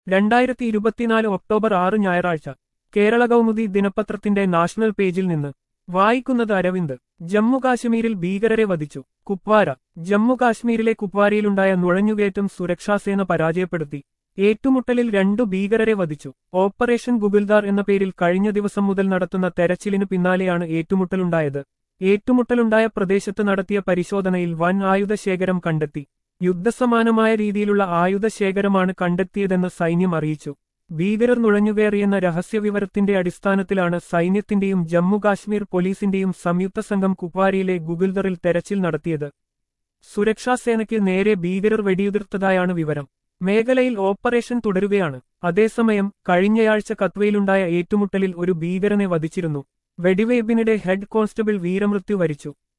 രണ്ടായിരത്തി ഇരുപത്തിനാല് ഒക്ടോബർ ആറ് ഞായറാഴ്ച കേരള കൗമുദി ദിനപത്രത്തിന്റെ നാഷണൽ പേജിൽ നിന്ന് വായിക്കുന്നത് അരവിന്ദ് ജമ്മു കാശ്മീരിൽ ഭീകരരെ വധിച്ചു കുപ്വാര ജമ്മു കാശ്മീരിലെ കുപ്വാരയിലുണ്ടായ നുഴഞ്ഞുകയറ്റം സുരക്ഷാസേന പരാജയപ്പെടുത്തി ഏറ്റുമുട്ടലിൽ രണ്ടു ഭീകരരെ വധിച്ചു ഓപ്പറേഷൻ ഗുഗിൽദാർ എന്ന പേരിൽ കഴിഞ്ഞ ദിവസം മുതൽ നടത്തുന്ന തെരച്ചിലിനു പിന്നാലെയാണ് ഏറ്റുമുട്ടലുണ്ടായത് ഏറ്റുമുട്ടലുണ്ടായ പ്രദേശത്ത് നടത്തിയ പരിശോധനയിൽ വൻ ആയുധശേഖരം കണ്ടെത്തി യുദ്ധസമാനമായ രീതിയിലുള്ള ആയുധശേഖരമാണ് കണ്ടെത്തിയതെന്ന് സൈന്യം അറിയിച്ചു ഭീകരർ നുഴഞ്ഞുകയറിയെന്ന രഹസ്യവിവരത്തിന്റെ അടിസ്ഥാനത്തിലാണ് സൈന്യത്തിന്റെയും ജമ്മു കാശ്മീർ പോലീസിന്റെയും സംയുക്ത സംഘം കുപ്വാരയിലെ ഗുഗിൽദറിൽ തെരച്ചിൽ നടത്തിയത് സുരക്ഷാസേനയ്ക്ക് നേരെ ഭീകരർ വെടിയുതിർത്തതായാണ് വിവരം മേഖലയിൽ ഓപ്പറേഷൻ തുടരുകയാണ് അതേസമയം കഴിഞ്ഞയാഴ്ച കത്വയിലുണ്ടായ ഏറ്റുമുട്ടലിൽ ഒരു ഭീകരനെ വധിച്ചിരുന്നു വെടിവയ്പിനിടെ ഹെഡ് കോൺസ്റ്റബിൾ വീരമൃത്യു വരിച്ചു